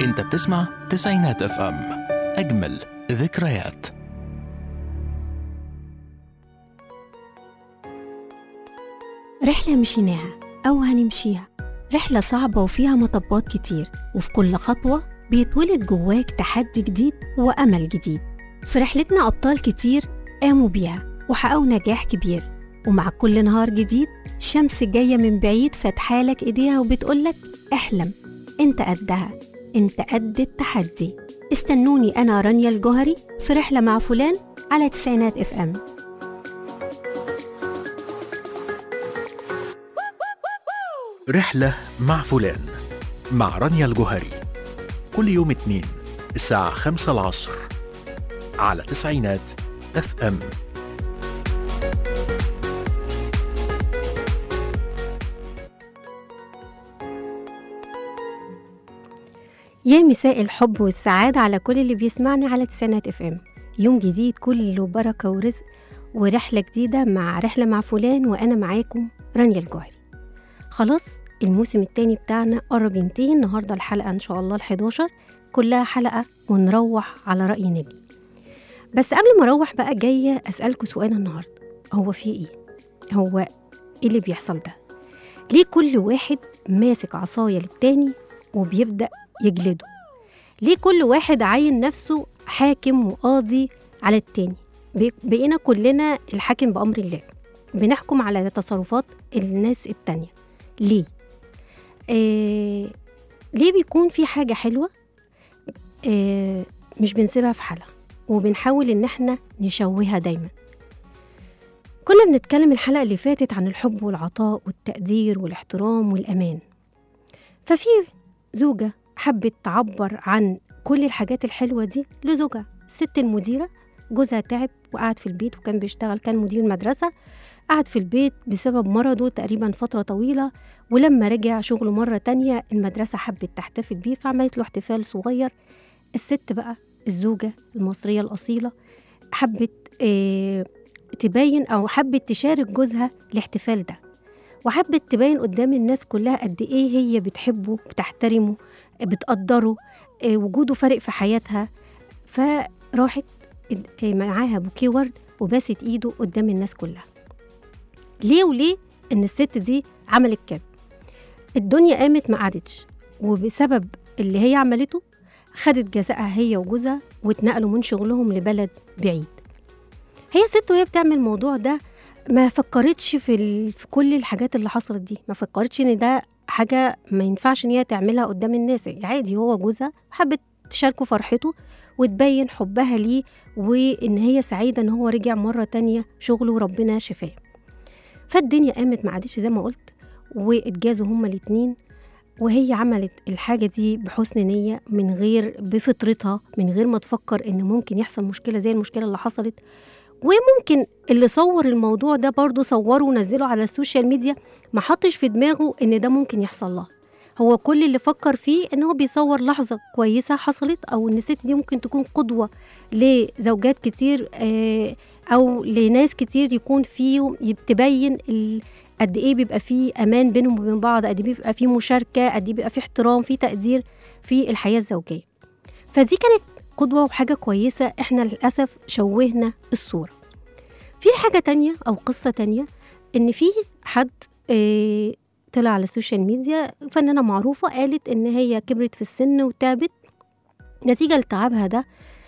انت بتسمع تسعينات اف ام اجمل ذكريات رحلة مشيناها أو هنمشيها رحلة صعبة وفيها مطبات كتير وفي كل خطوة بيتولد جواك تحدي جديد وأمل جديد في رحلتنا أبطال كتير قاموا بيها وحققوا نجاح كبير ومع كل نهار جديد الشمس جاية من بعيد فاتحالك إيديها وبتقولك احلم انت قدها انت قد التحدي استنوني أنا رانيا الجوهري في رحلة مع فلان على تسعينات اف ام رحلة مع فلان مع رانيا الجوهري كل يوم اثنين الساعة خمسة العصر على تسعينات اف ام يا مساء الحب والسعادة على كل اللي بيسمعني على تسعينات اف ام يوم جديد كله بركة ورزق ورحلة جديدة مع رحلة مع فلان وأنا معاكم رانيا الجوهري خلاص الموسم التاني بتاعنا قرب ينتهي النهاردة الحلقة إن شاء الله الحداشر كلها حلقة ونروح على رأي نبي بس قبل ما أروح بقى جاية أسألكوا سؤال النهاردة هو في إيه؟ هو إيه اللي بيحصل ده؟ ليه كل واحد ماسك عصاية للتاني وبيبدأ يجلده؟ ليه كل واحد عاين نفسه حاكم وقاضي على التاني؟ بي- بقينا كلنا الحاكم بأمر الله بنحكم على تصرفات الناس التانية ليه؟ آه ليه بيكون في حاجة حلوة آه مش بنسيبها في حالها وبنحاول إن احنا نشوهها دايما كنا بنتكلم الحلقة اللي فاتت عن الحب والعطاء والتقدير والاحترام والأمان ففي زوجة حبت تعبر عن كل الحاجات الحلوة دي لزوجها الست المديرة جوزها تعب وقعد في البيت وكان بيشتغل كان مدير مدرسة قعد في البيت بسبب مرضه تقريبا فترة طويلة ولما رجع شغله مرة تانية المدرسة حبت تحتفل بيه فعملت له احتفال صغير الست بقى الزوجة المصرية الأصيلة حبت اه تبين أو حبت تشارك جوزها الاحتفال ده وحبت تبين قدام الناس كلها قد إيه هي بتحبه بتحترمه بتقدره اه وجوده فارق في حياتها فراحت اد- اه معاها بوكيه ورد وباست إيده قدام الناس كلها ليه وليه ان الست دي عملت كده الدنيا قامت ما قعدتش وبسبب اللي هي عملته خدت جزائها هي وجوزها واتنقلوا من شغلهم لبلد بعيد هي ست وهي بتعمل الموضوع ده ما فكرتش في, ال... في كل الحاجات اللي حصلت دي ما فكرتش ان ده حاجة ما ينفعش ان هي تعملها قدام الناس عادي هو جوزها حبت تشاركه فرحته وتبين حبها ليه وان هي سعيدة ان هو رجع مرة تانية شغله وربنا شفاه فالدنيا قامت ما عادش زي ما قلت واتجازوا هما الاتنين وهي عملت الحاجة دي بحسن نية من غير بفطرتها من غير ما تفكر إن ممكن يحصل مشكلة زي المشكلة اللي حصلت وممكن اللي صور الموضوع ده برضه صوره ونزله على السوشيال ميديا ما حطش في دماغه إن ده ممكن يحصل لها هو كل اللي فكر فيه إن هو بيصور لحظة كويسة حصلت أو إن الست دي ممكن تكون قدوة لزوجات كتير آه، أو لناس كتير يكون فيهم تبين ال- قد ايه بيبقى فيه امان بينهم وبين بعض قد ايه بيبقى فيه مشاركه قد ايه بيبقى فيه احترام فيه تقدير في الحياه الزوجيه فدي كانت قدوه وحاجه كويسه احنا للاسف شوهنا الصوره في حاجه تانية او قصه تانية ان في حد اه طلع على السوشيال ميديا فنانه معروفه قالت ان هي كبرت في السن وتعبت نتيجه لتعبها ده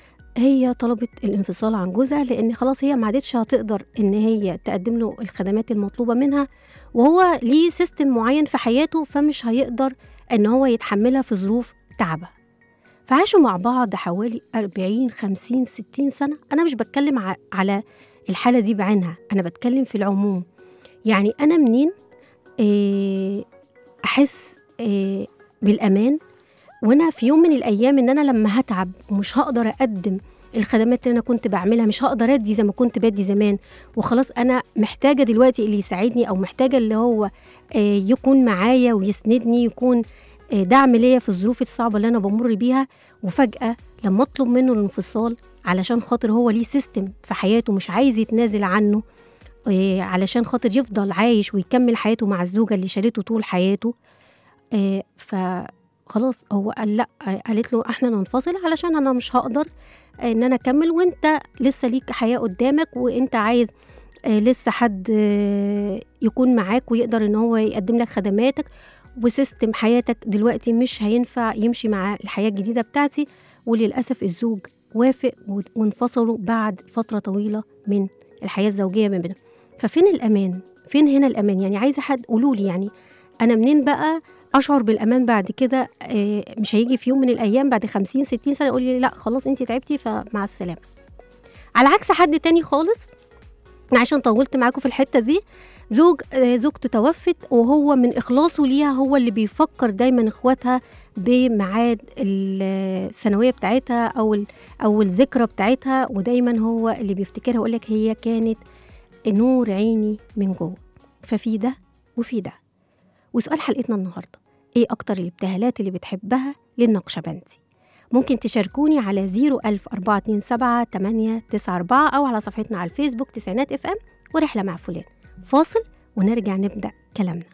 هي طلبت الانفصال عن جوزها لان خلاص هي ما عادتش هتقدر ان هي تقدم له الخدمات المطلوبه منها وهو ليه سيستم معين في حياته فمش هيقدر ان هو يتحملها في ظروف تعبها فعاشوا مع بعض حوالي 40 50 60 سنه انا مش بتكلم ع- على الحاله دي بعينها انا بتكلم في العموم يعني انا منين آه، احس آه، بالامان وانا في يوم من الايام ان انا لما هتعب ومش هقدر اقدم الخدمات اللي انا كنت بعملها مش هقدر ادي زي ما كنت بدي زمان وخلاص انا محتاجه دلوقتي اللي يساعدني او محتاجه اللي هو آه، يكون معايا ويسندني يكون آه، دعم ليا في الظروف الصعبه اللي انا بمر بيها وفجاه لما اطلب منه الانفصال علشان خاطر هو ليه سيستم في حياته مش عايز يتنازل عنه آه، علشان خاطر يفضل عايش ويكمل حياته مع الزوجه اللي شالته طول حياته آه، ف خلاص هو قال لا قالت له احنا ننفصل علشان انا مش هقدر ان انا اكمل وانت لسه ليك حياه قدامك وانت عايز آه، لسه حد آه، يكون معاك ويقدر ان هو يقدم لك خدماتك وسيستم حياتك دلوقتي مش هينفع يمشي مع الحياه الجديده بتاعتي وللاسف الزوج وافق و- وانفصلوا بعد فتره طويله من الحياه الزوجيه ما بينهم ففين الامان فين هنا الامان يعني عايزه حد قولوا لي يعني انا منين بقى اشعر بالامان بعد كده آه، مش هيجي في يوم من الايام بعد 50 60 سنه يقول لي لا خلاص انت تعبتي فمع السلامه على عكس حد تاني خالص عشان طولت معاكم في الحته دي زوج آه، زوجته توفت وهو من اخلاصه ليها هو اللي بيفكر دايما اخواتها بميعاد ال- الثانويه بتاعتها او ال- او الذكرى بتاعتها ودايما هو اللي بيفتكرها ويقول لك هي كانت نور عيني من جوه ففي ده وفي ده وسؤال حلقتنا النهارده ايه اكتر الابتهالات اللي بتحبها للنقشبندي ممكن تشاركوني على 00427 894 أو على صفحتنا على الفيسبوك تسعينات اف ام ورحلة مع فلان فاصل ونرجع نبدأ كلامنا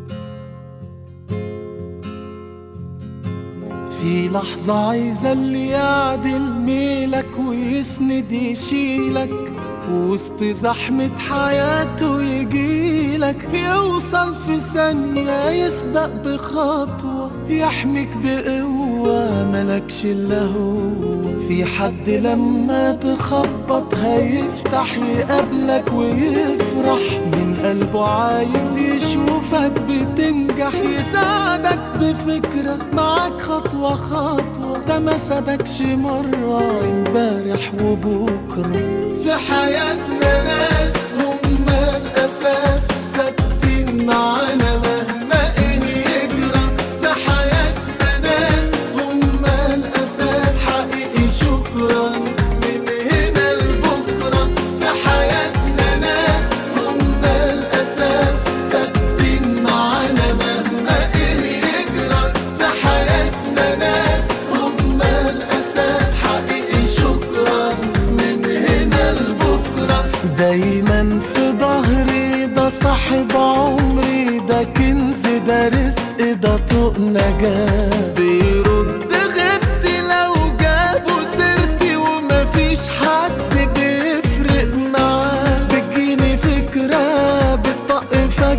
في لحظة عايزة اللي يعدل ميلك ويسند يشيلك وسط زحمة حياته يجيلك يوصل في ثانية يسبق بخطوة يحميك بقوة ملكش إلا هو في حد لما تخبط هيفتح يقابلك ويفرح من قلبه عايز يشوفك بتنجح يساعدك بفكرة معاك خطوة خطوة ده ما سابكش مرة امبارح وبكرة في حياتنا ناس هم الأساس ثابتين معانا مهما ايه يجرى في حياتنا ناس هم الأساس حقيقي شكرا من هنا لبكرة في حياتنا ناس هم الأساس ثابتين معانا مهما ايه يجرى في حياتنا ناس هم الأساس حقيقي شكرا من هنا لبكرة دايما في ظهري ده صاحب عمري ده كنز ده رزق ده طوق نجاة بيرد غبتي لو جابوا سيرتي ومفيش حد بيفرق معاه بتجيني فكرة بتطق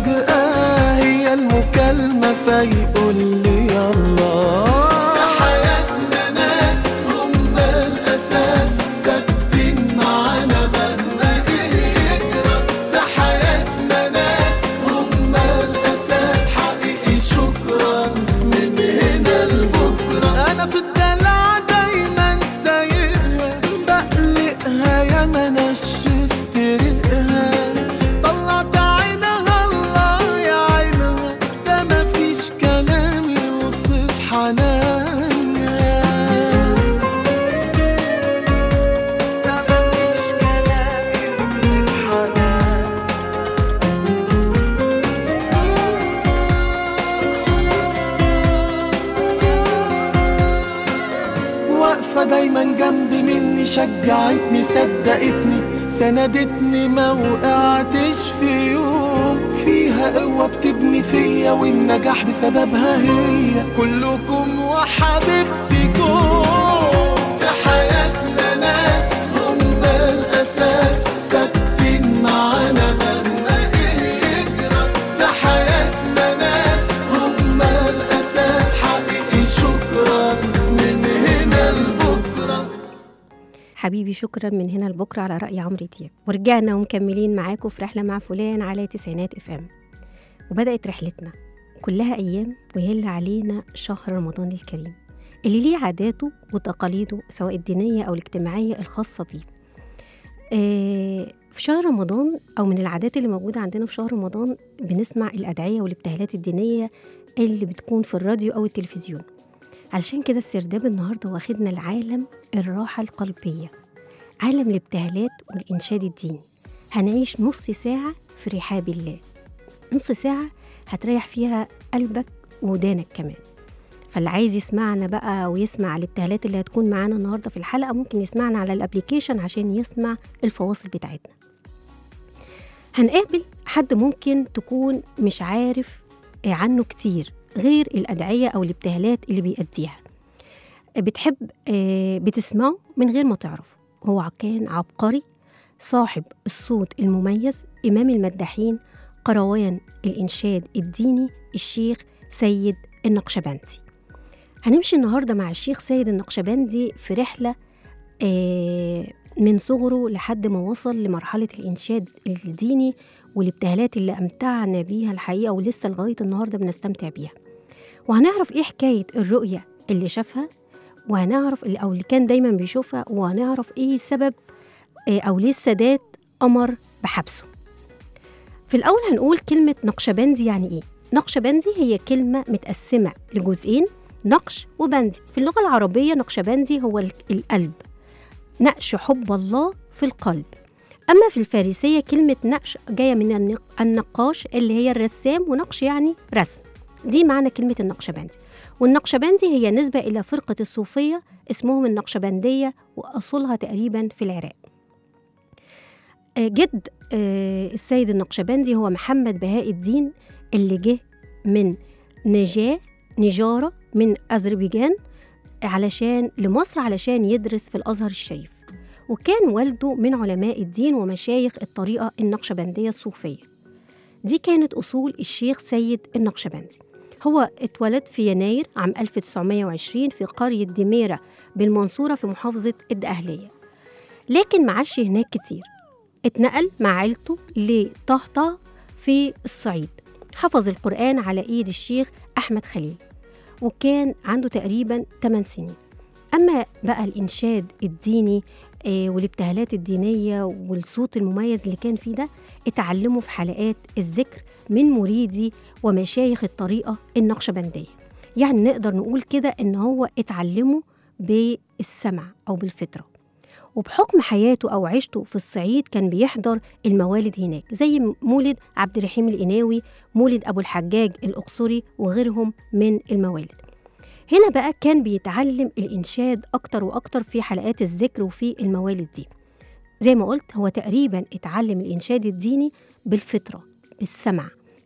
فجأة هي المكالمة فيقول لي يلا في حياتنا ناس هم الأساس ثابتين معانا مهما إيه يجرى في حياتنا ناس هم الأساس حقيقي شكرا من هنا لبكرة أنا في الدلع دايما سايقها بقلقها يا ما نشفت ريقها طلعت عينها الله يا عينها ده مفيش كلام يوصف حنانها ده مفيش كلام يوصف حنانها واقفة دايما جنبي مني شجعتني صدقتني سندتني ما وقعتش في يوم فيها قوة بتبني فيا والنجاح بسببها هي كلكم وحبيبتكم في حياتنا ناس هم الأساس ثابتين معانا مهما إيه يجرى في حياتنا ناس هم الأساس حقيقي شكرا من هنا لبكرة حبيبي شكرا من هنا لبكرة على رأي عمرو دياب ورجعنا ومكملين معاكم في رحلة مع فلان على تسعينات اف ام وبدأت رحلتنا كلها أيام ويهل علينا شهر رمضان الكريم اللي ليه عاداته وتقاليده سواء الدينية أو الاجتماعية الخاصة بيه آه، في شهر رمضان أو من العادات اللي موجودة عندنا في شهر رمضان بنسمع الأدعية والابتهالات الدينية اللي بتكون في الراديو أو التلفزيون علشان كده السرداب النهاردة واخدنا العالم الراحة القلبية عالم الابتهالات والإنشاد الديني هنعيش نص ساعة في رحاب الله نص ساعة هتريح فيها قلبك ودانك كمان فاللي عايز يسمعنا بقى ويسمع الابتهالات اللي هتكون معانا النهارده في الحلقه ممكن يسمعنا على الابليكيشن عشان يسمع الفواصل بتاعتنا هنقابل حد ممكن تكون مش عارف عنه كتير غير الأدعية أو الابتهالات اللي بيأديها بتحب آه، بتسمعه من غير ما تعرفه هو كان عبقري صاحب الصوت المميز إمام المداحين قروان الإنشاد الديني الشيخ سيد النقشبندي هنمشي النهاردة مع الشيخ سيد النقشبندي في رحلة آه، من صغره لحد ما وصل لمرحلة الإنشاد الديني والابتهالات اللي أمتعنا بيها الحقيقة ولسه لغاية النهاردة بنستمتع بيها وهنعرف إيه حكاية الرؤية اللي شافها وهنعرف اللي أو اللي كان دايما بيشوفها وهنعرف إيه سبب آه، أو ليه السادات أمر بحبسه في الأول هنقول كلمة نقشبندي يعني إيه نقشبندي هي كلمة متقسمة لجزئين نقش وبندي في اللغة العربية نقشبندي هو ال- القلب نقش حب الله في القلب أما في الفارسية كلمة نقش جاية من النق- النقاش اللي هي الرسام ونقش يعني رسم دي معنى كلمة النقشبندي والنقشبندي هي نسبة إلى فرقة الصوفية اسمهم النقشبندية وأصولها تقريبا في العراق آه، جد آه، السيد النقشبندي هو محمد بهاء الدين اللي جه من نجاه نجارة من أذربيجان علشان لمصر علشان يدرس في الأزهر الشريف وكان والده من علماء الدين ومشايخ الطريقة النقشبندية الصوفية دي كانت أصول الشيخ سيد النقشبندي هو اتولد في يناير عام 1920 في قرية دميرة بالمنصورة في محافظة الدقهلية لكن معاش هناك كتير اتنقل مع عيلته لطهطا في الصعيد حفظ القرآن على إيد الشيخ أحمد خليل وكان عنده تقريبا 8 سنين أما بقى الإنشاد الديني آه، والابتهالات الدينية والصوت المميز اللي كان فيه ده اتعلمه في حلقات الذكر من مريدي ومشايخ الطريقة النقشبندية يعني نقدر نقول كده إن هو اتعلمه بالسمع أو بالفطرة وبحكم حياته أو عيشته في الصعيد كان بيحضر الموالد هناك زي مولد عبد الرحيم القناوي مولد أبو الحجاج الأقصري وغيرهم من الموالد هنا بقى كان بيتعلم الإنشاد أكتر وأكتر في حلقات الذكر وفي الموالد دي زي ما قلت هو تقريبا اتعلم الإنشاد الديني بالفطرة بالسمع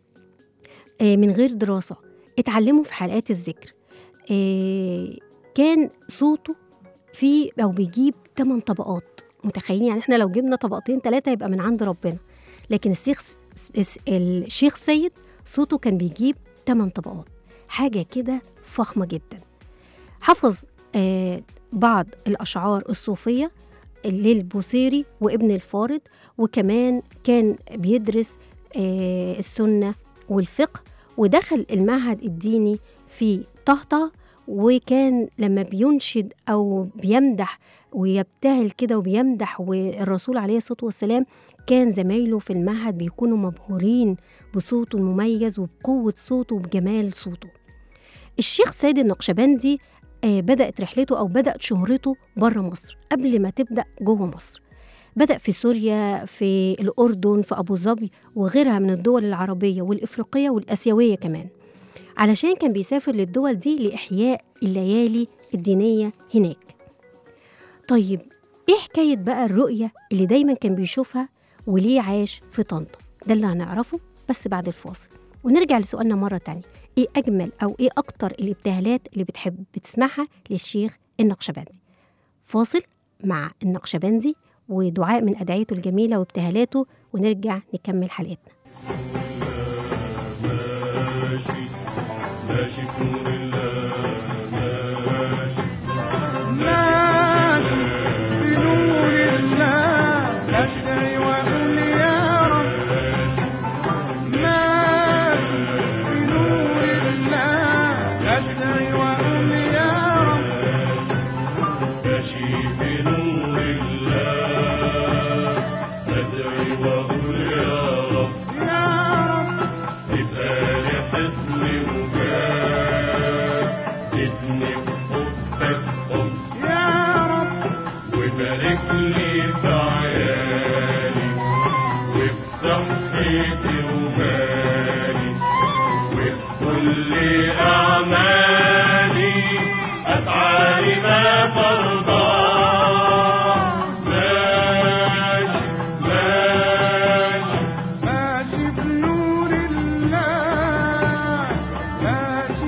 آه، من غير دراسة اتعلمه في حلقات الذكر آه، كان صوته في أو بيجيب 8 طبقات متخيلين يعني احنا لو جبنا طبقتين ثلاثة يبقى من عند ربنا لكن الشيخ س- الشيخ سيد صوته كان بيجيب 8 طبقات حاجة كده فخمة جدا حفظ آه بعض الأشعار الصوفية للبوصيري وابن الفارض وكمان كان بيدرس آه السنة والفقه ودخل المعهد الديني في طهطا وكان لما بينشد أو بيمدح ويبتهل كده وبيمدح والرسول عليه الصلاة والسلام كان زمايله في المعهد بيكونوا مبهورين بصوته المميز وبقوة صوته وبجمال صوته الشيخ سيد النقشبندي آه، بدأت رحلته أو بدأت شهرته بره مصر قبل ما تبدأ جوه مصر بدأ في سوريا في الأردن في أبو ظبي وغيرها من الدول العربية والإفريقية والآسيوية كمان علشان كان بيسافر للدول دي لإحياء الليالي الدينية هناك طيب إيه حكاية بقى الرؤية اللي دايما كان بيشوفها وليه عاش في طنطا ده اللي هنعرفه بس بعد الفاصل ونرجع لسؤالنا مرة تانية إيه أجمل أو إيه أكتر الابتهالات اللي بتحب بتسمعها للشيخ النقشبندي فاصل مع النقشبندي ودعاء من أدعيته الجميلة وابتهالاته ونرجع نكمل حلقتنا ماشي ماشي في نور الله ماشي ماشي بنور الله أشتري وأقول يا رب ماشي بنور الله أشتري وأقول يا رب ماشي في نور الله أدعي وأقول يا رب يا رب تبقى لي حصن وجاه ادني بحبك حب يا رب وبارك لي في عيالي وفي صحتي ومالي وفي كل أعمالي أفعالي ما ترضى ماشي ماشي ماشي بنور الله ماشي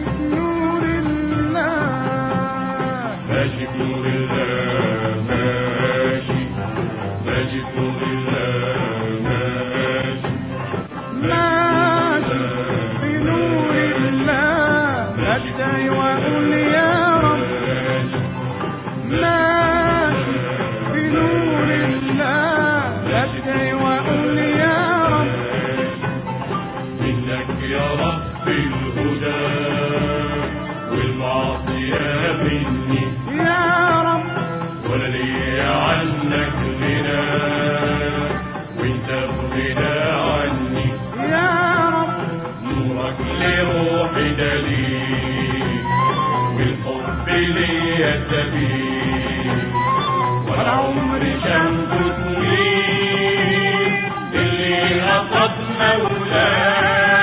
دليل والحب ليا سبيل والعمر شمس طويل اللي قصد مولاه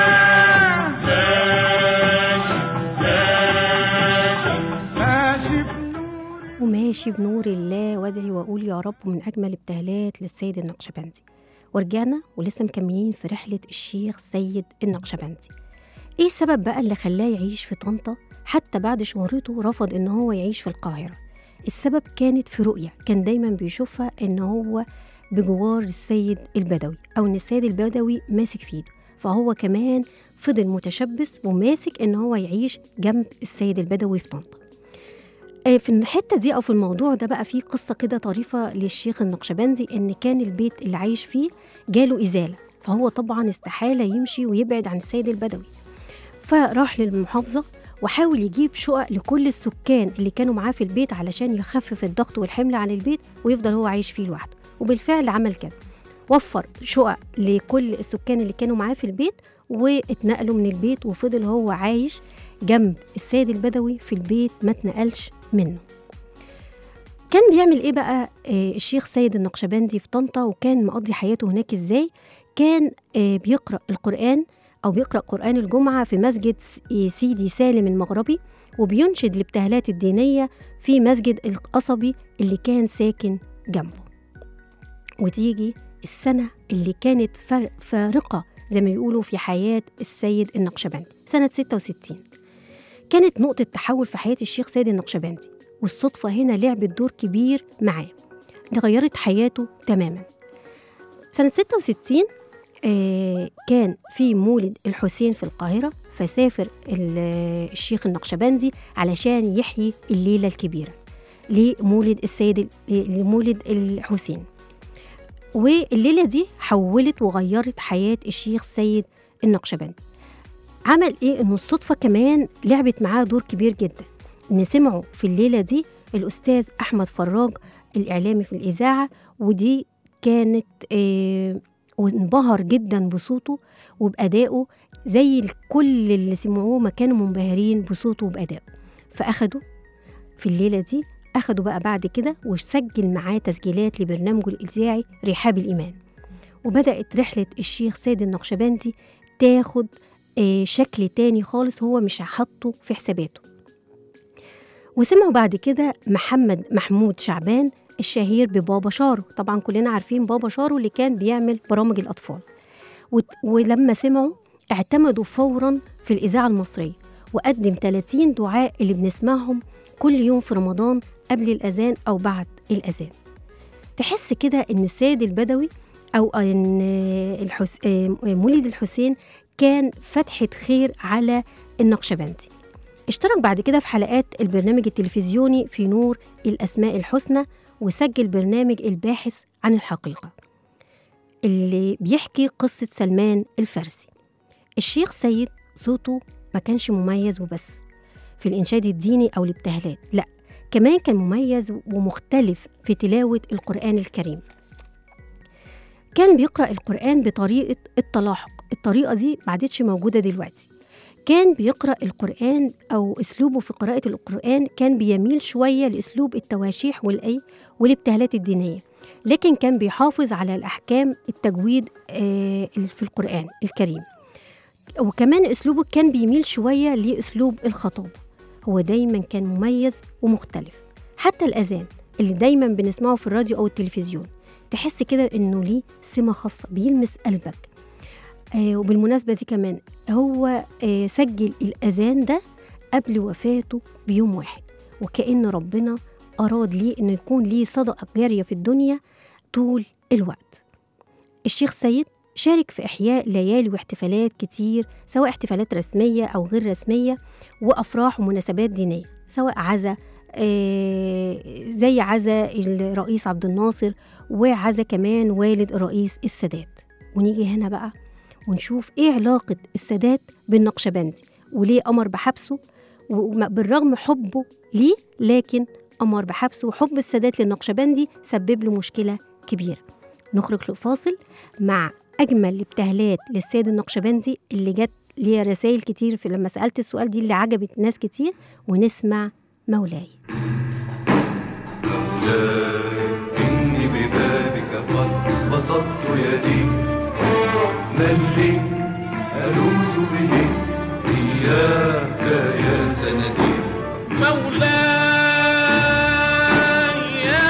ماشي ماشي ماشي بنور وماشي بنور الله وادعي واقول يا رب من اجمل ابتهالات للسيد النقشبندي ورجعنا ولسه مكملين في رحله الشيخ سيد النقشبندي ايه السبب بقى اللي خلاه يعيش في طنطا حتى بعد شهرته رفض ان هو يعيش في القاهره السبب كانت في رؤيه كان دايما بيشوفها ان هو بجوار السيد البدوي او ان السيد البدوي ماسك في ايده فهو كمان فضل متشبث وماسك ان هو يعيش جنب السيد البدوي في طنطا آه، في الحته دي او في الموضوع ده بقى في قصه كده طريفه للشيخ النقشبندي ان كان البيت اللي عايش فيه جاله ازاله فهو طبعا استحاله يمشي ويبعد عن السيد البدوي فراح للمحافظه وحاول يجيب شقق لكل السكان اللي كانوا معاه في البيت علشان يخفف الضغط والحمل عن البيت ويفضل هو عايش فيه لوحده وبالفعل عمل كده وفر شقق لكل السكان اللي كانوا معاه في البيت واتنقلوا من البيت وفضل هو عايش جنب السيد البدوي في البيت ما اتنقلش منه كان بيعمل ايه بقى آه الشيخ سيد النقشبندي في طنطا وكان مقضي حياته هناك ازاي كان آه بيقرأ القرآن أو بيقرأ قرآن الجمعة في مسجد س- آه، سيدي سالم المغربي وبينشد الابتهالات الدينية في مسجد القصبي اللي كان ساكن جنبه وتيجي السنة اللي كانت فر- فارقة زي ما بيقولوا في حياة السيد النقشبندي سنة 66 كانت نقطة تحول في حياة الشيخ سيد النقشبندي والصدفة هنا لعبت دور كبير معاه اللي غيرت حياته تماما سنة 66 آه كان في مولد الحسين في القاهرة فسافر ال- الشيخ النقشبندي علشان يحيي الليلة الكبيرة لمولد السيد ال- لمولد الحسين والليلة دي حولت وغيرت حياة الشيخ سيد النقشبندي عمل ايه انه الصدفة كمان لعبت معاه دور كبير جدا ان سمعوا في الليلة دي الأستاذ أحمد فراج الإعلامي في الإذاعة ودي كانت آه وانبهر جدا بصوته وبأدائه زي الكل اللي سمعوه ما كانوا منبهرين بصوته وبأدائه فأخدوا في الليلة دي أخدوا بقى بعد كده وسجل معاه تسجيلات لبرنامجه الإذاعي رحاب الإيمان وبدأت رحلة الشيخ سيد النقشبندي تاخد آه، شكل تاني خالص هو مش حاطه في حساباته وسمعوا بعد كده محمد محمود شعبان الشهير ببابا شارو طبعا كلنا عارفين بابا شارو اللي كان بيعمل برامج الأطفال وت- ولما سمعوا اعتمدوا فورا في الإذاعة المصرية وقدم 30 دعاء اللي بنسمعهم كل يوم في رمضان قبل الأذان أو بعد الأذان تحس كده إن السيد البدوي أو إن الحس... مولد الحسين كان فتحة خير على النقشبندي اشترك بعد كده في حلقات البرنامج التلفزيوني في نور الأسماء الحسنى وسجل برنامج الباحث عن الحقيقة اللي بيحكي قصة سلمان الفارسي الشيخ سيد صوته ما كانش مميز وبس في الإنشاد الديني أو الابتهالات لا كمان كان مميز ومختلف في تلاوة القرآن الكريم كان بيقرأ القرآن بطريقة التلاحق الطريقة دي ما عادتش موجودة دلوقتي كان بيقرأ القرآن أو أسلوبه في قراءة القرآن كان بيميل شوية لأسلوب التواشيح والأي والابتهالات الدينية لكن كان بيحافظ على الأحكام التجويد آه، في القرآن الكريم وكمان أسلوبه كان بيميل شوية لأسلوب الخطابة هو دايما كان مميز ومختلف حتى الأذان اللي دايما بنسمعه في الراديو أو التلفزيون تحس كده إنه ليه سمة خاصة بيلمس قلبك آه وبالمناسبة دي كمان هو آه سجل الأذان ده قبل وفاته بيوم واحد وكأن ربنا أراد ليه إنه يكون ليه صدقة جارية في الدنيا طول الوقت الشيخ سيد شارك في إحياء ليالي واحتفالات كتير سواء احتفالات رسمية أو غير رسمية وأفراح ومناسبات دينية سواء عزا آه، زي عزا الرئيس عبد الناصر وعزا كمان والد الرئيس السادات ونيجي هنا بقى ونشوف ايه علاقة السادات بالنقشبندي وليه أمر بحبسه وبالرغم حبه ليه لكن أمر بحبسه وحب السادات للنقشبندي سبب له مشكلة كبيرة نخرج لفاصل مع أجمل الابتهالات للسيد النقشبندي اللي جت ليا رسائل كتير في لما سالت السؤال دي اللي عجبت ناس كتير ونسمع مولاي إني ببابك قد بسطت يدي من لي ألوذ به إياك يا سندي مولاي يا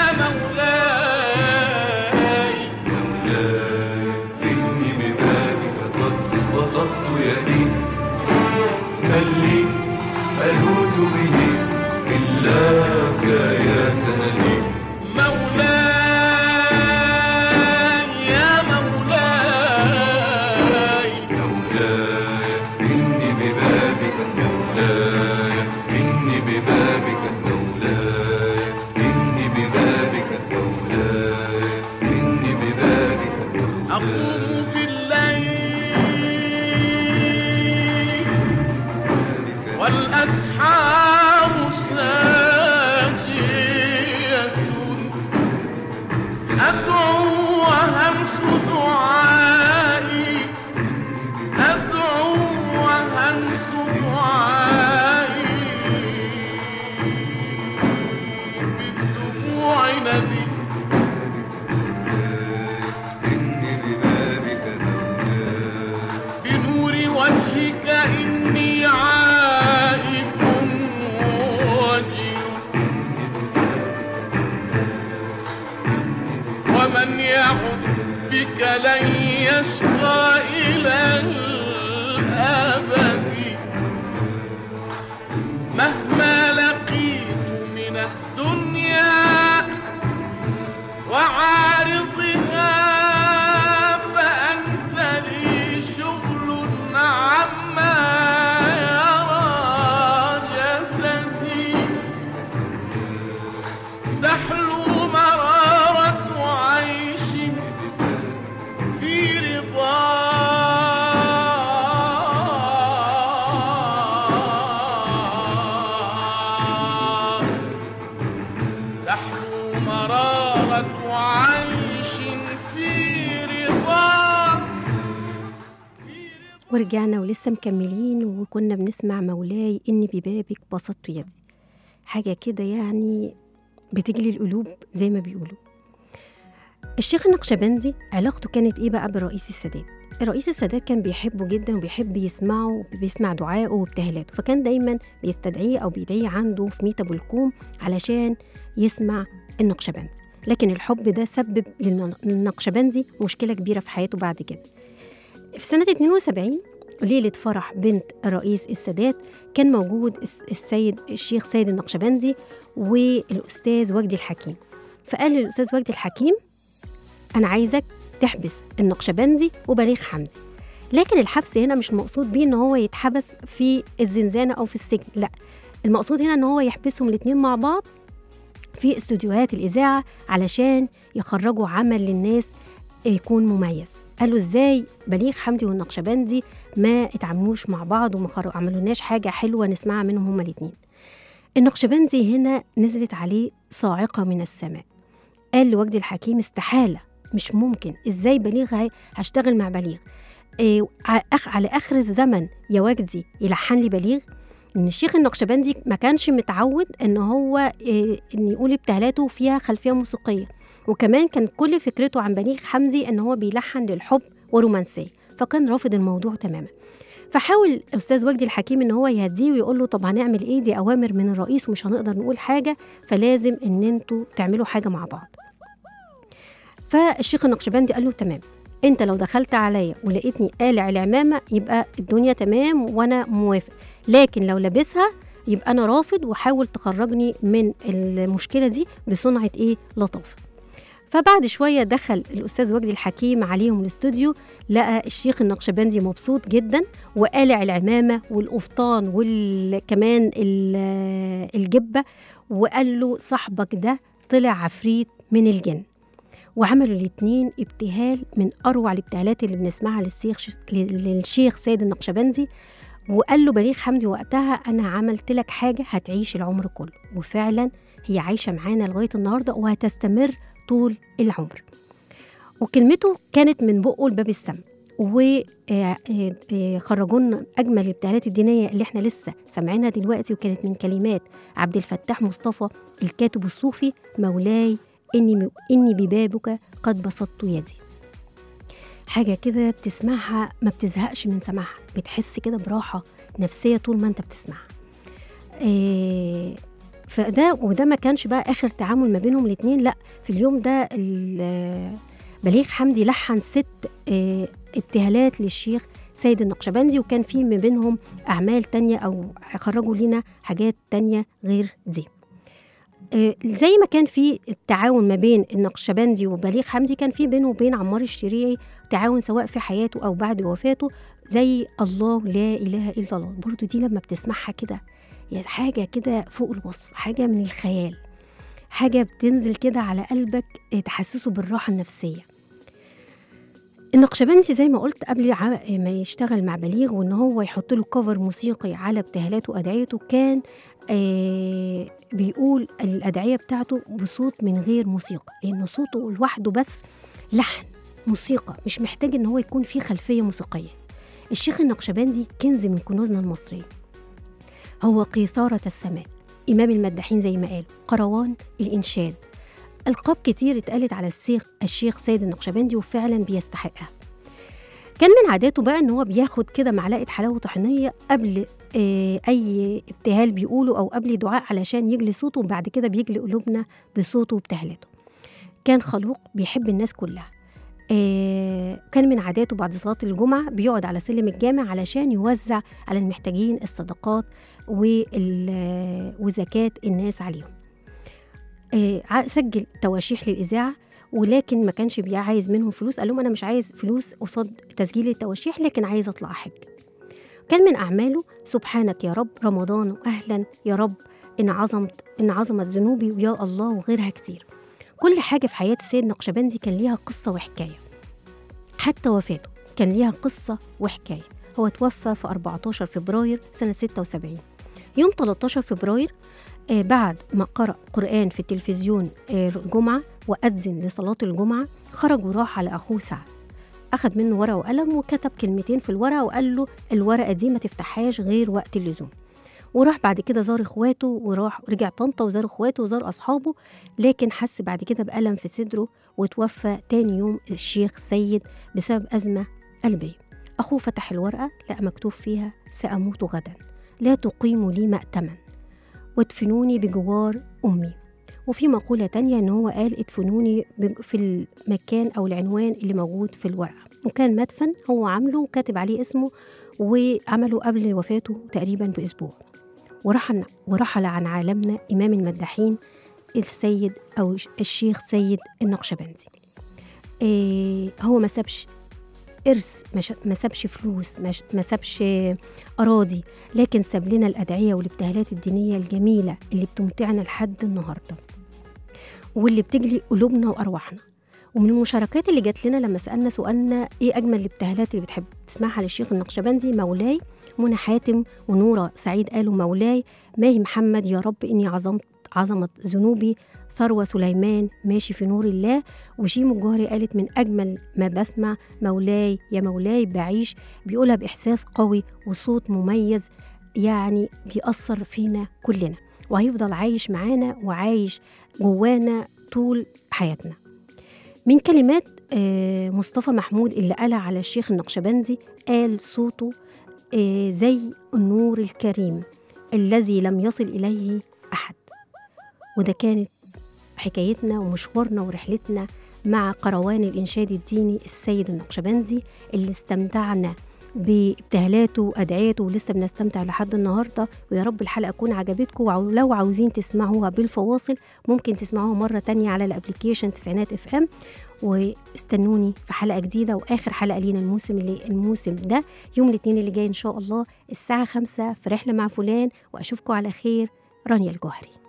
مولاي مولاي إني ببابك قد بسطت يدي من لي ألوذ به إلاك يا سندي مولاي يا مولاي مولاي إني ببابك مولاي إني ببابك مولاي إني ببابك مولاي إني ببابك مولاي أقوم بالليل والأسحار ساجية أدعو وهمس دعائي أدعو وهمس دعائي بالدموع ندي إني ببابك مولاي بنور وجهك إني عائد وجل ومن يعد بك لن يشقى إلى الأبد مهما لقيت من الدنيا وعارضها فأنت لي شغل عما يرى جسدي تحلو مرارة عيش في رضا تحلو مرارة عيش في رضا ورجعنا ولسه مكملين وكنا بنسمع مولاي إني ببابك بسطت يدي حاجة كده يعني بتجلي القلوب زي ما بيقولوا الشيخ النقشبندي علاقته كانت إيه بقى بالرئيس السادات الرئيس السادات كان بيحبه جدا وبيحب يسمعه وبيسمع دعائه وابتهالاته فكان دايما بيستدعيه أو بيدعيه عنده في ميتا بلكوم علشان يسمع النقشبندي لكن الحب ده سبب للنقشبندي مشكلة كبيرة في حياته بعد كده في سنة 72 ليلة فرح بنت الرئيس السادات كان موجود الس- السيد الشيخ سيد النقشبندي والأستاذ وجدي الحكيم فقال للأستاذ وجدي الحكيم أنا عايزك تحبس النقشبندي وبليغ حمدي لكن الحبس هنا مش مقصود بيه ان هو يتحبس في الزنزانة أو في السجن لا المقصود هنا ان هو يحبسهم الاتنين مع بعض في استوديوهات الإذاعة علشان يخرجوا عمل للناس يكون مميز قالوا ازاي بليغ حمدي والنقشبندي ما اتعاملوش مع بعض وما خر- عملوناش حاجة حلوة نسمعها منهم هما الاتنين النقشبندي هنا نزلت عليه صاعقة من السماء قال لوجدي الحكيم استحالة مش ممكن ازاي بليغ هي- هشتغل مع بليغ إيه ع- أخ- على اخر الزمن يا وجدي يلحن لي بليغ ان الشيخ النقشبندي ما كانش متعود ان هو إيه ان يقول ابتهالاته فيها خلفيه موسيقيه وكمان كان كل فكرته عن بليغ حمدي ان هو بيلحن للحب ورومانسيه فكان رافض الموضوع تماما فحاول الاستاذ وجدي الحكيم ان هو يهديه ويقول له طب هنعمل ايه دي اوامر من الرئيس ومش هنقدر نقول حاجه فلازم ان انتوا تعملوا حاجه مع بعض فالشيخ النقشبندي قال له تمام انت لو دخلت عليا ولقيتني قالع العمامه يبقى الدنيا تمام وانا موافق لكن لو لابسها يبقى انا رافض وحاول تخرجني من المشكله دي بصنعه ايه لطافه فبعد شويه دخل الاستاذ وجدي الحكيم عليهم الاستوديو لقى الشيخ النقشبندي مبسوط جدا وقالع العمامه والقفطان وكمان الجبه وقال له صاحبك ده طلع عفريت من الجن وعملوا الاتنين ابتهال من اروع الابتهالات اللي بنسمعها للشيخ للشيخ سيد النقشبندي وقال له بليغ حمدي وقتها انا عملت لك حاجه هتعيش العمر كله وفعلا هي عايشه معانا لغايه النهارده وهتستمر طول العمر وكلمته كانت من بقه لباب السما وخرجوا لنا اجمل الابتهالات الدينيه اللي احنا لسه سامعينها دلوقتي وكانت من كلمات عبد الفتاح مصطفى الكاتب الصوفي مولاي اني اني ببابك قد بسطت يدي حاجه كده بتسمعها ما بتزهقش من سماعها بتحس كده براحه نفسيه طول ما انت بتسمعها إيه فده وده ما كانش بقى اخر تعامل ما بينهم الاثنين لا في اليوم ده ال- بليغ حمدي لحن ست آه، ابتهالات للشيخ سيد النقشبندي وكان في ما بينهم اعمال تانية او خرجوا لنا حاجات تانية غير دي آه، زي ما كان في التعاون ما بين النقشبندي وبليغ حمدي كان في بينه وبين عمار الشريعي تعاون سواء في حياته او بعد وفاته زي الله لا اله الا الله برضو دي لما بتسمعها كده يا حاجه كده فوق الوصف حاجه من الخيال حاجه بتنزل كده على قلبك آه، تحسسه بالراحه النفسيه النقشبندي زي ما قلت قبل ع- ما يشتغل مع بليغ وان هو يحط له كفر موسيقي على ابتهالاته وادعيته كان آه بيقول الادعيه بتاعته بصوت من غير موسيقى لان صوته لوحده بس لحن موسيقى مش محتاج ان هو يكون فيه خلفيه موسيقيه الشيخ النقشبندي كنز من كنوزنا المصريه هو قيثارة السماء إمام المداحين زي ما قالوا قروان الإنشاد ألقاب كتير اتقالت على الشيخ الشيخ سيد النقشبندي وفعلا بيستحقها كان من عاداته بقى ان هو بياخد كده معلقه حلاوه طحينيه قبل آه، اي ابتهال بيقوله او قبل دعاء علشان يجلي صوته وبعد كده بيجلي قلوبنا بصوته وابتهالاته كان خلوق بيحب الناس كلها آه، كان من عاداته بعد صلاة الجمعة بيقعد على سلم الجامع علشان يوزع على المحتاجين الصدقات وال- وزكاة الناس عليهم آه، ع- سجل تواشيح للإذاعة ولكن ما كانش بي- عايز منهم فلوس قال لهم أنا مش عايز فلوس قصاد تسجيل التواشيح لكن عايز أطلع حج كان من أعماله سبحانك يا رب رمضان أهلا يا رب إن عظمت إن عظمت ذنوبي ويا الله وغيرها كتير كل حاجة في حياة السيد نقشبندي كان ليها قصة وحكاية حتى وفاته كان ليها قصة وحكاية هو توفى في 14 فبراير سنة 76 يوم 13 فبراير آه بعد ما قرأ قرآن في التلفزيون آه جمعة وأذن لصلاة الجمعة خرج وراح على أخوه سعد أخد منه ورقة وقلم وكتب كلمتين في الورقة وقال له الورقة دي ما تفتحهاش غير وقت اللزوم وراح بعد كده زار اخواته وراح رجع طنطا وزار اخواته وزار اصحابه لكن حس بعد كده بألم في صدره وتوفى تاني يوم الشيخ سيد بسبب أزمة قلبية أخوه فتح الورقة لقى مكتوب فيها سأموت غدا لا تقيموا لي مأتما وادفنوني بجوار أمي وفي مقولة تانية إن هو قال ادفنوني بج- في المكان أو العنوان اللي موجود في الورقة وكان مدفن هو عامله وكاتب عليه اسمه وعمله قبل وفاته تقريبا بأسبوع ورحل ورحل عن عالمنا إمام المداحين السيد أو الشيخ سيد النقشبندي إيه هو ما سابش إرث ما ش- ما سابش فلوس ما ش- ما سابش أراضي لكن ساب لنا الأدعية والابتهالات الدينية الجميلة اللي بتمتعنا لحد النهاردة واللي بتجلي قلوبنا وأرواحنا ومن المشاركات اللي جات لنا لما سألنا سؤالنا إيه أجمل الابتهالات اللي بتحب تسمعها للشيخ النقشبندي مولاي منى حاتم ونورة سعيد قالوا مولاي ماهي محمد يا رب إني عظمت عظمت ذنوبي ثروة سليمان ماشي في نور الله وشيمو الجوهري قالت من أجمل ما بسمع مولاي يا مولاي بعيش بيقولها بإحساس قوي وصوت مميز يعني بيأثر فينا كلنا وهيفضل عايش معانا وعايش جوانا طول حياتنا من كلمات آه، مصطفى محمود اللي قالها على الشيخ النقشبندي قال صوته آه، زي النور الكريم الذي لم يصل إليه أحد وده كانت حكايتنا ومشوارنا ورحلتنا مع قروان الإنشاد الديني السيد النقشبندي اللي استمتعنا بابتهالاته وأدعيته ولسه بنستمتع لحد النهاردة ويا رب الحلقة تكون عجبتكم ولو عاوزين تسمعوها بالفواصل ممكن تسمعوها مرة تانية على الابليكيشن تسعينات اف ام واستنوني في حلقة جديدة وآخر حلقة لينا الموسم اللي الموسم ده يوم الاثنين اللي جاي إن شاء الله الساعة خمسة في رحلة مع فلان وأشوفكم على خير رانيا الجوهري